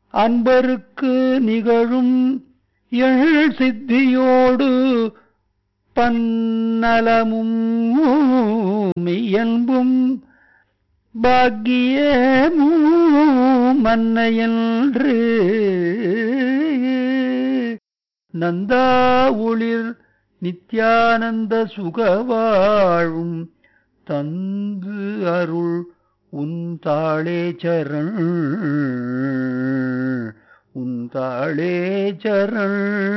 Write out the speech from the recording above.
அன்பருக்கு நிகழும் எள் சித்தியோடு பன்னலமும் மெய்யன்பும் பாக்கியமும் மன்னையன்று நந்தா ஒளிர் நித்யானந்த சுகவாழும் தந்து அருள் உன் தாளே சரண் உன் தாளே சரண்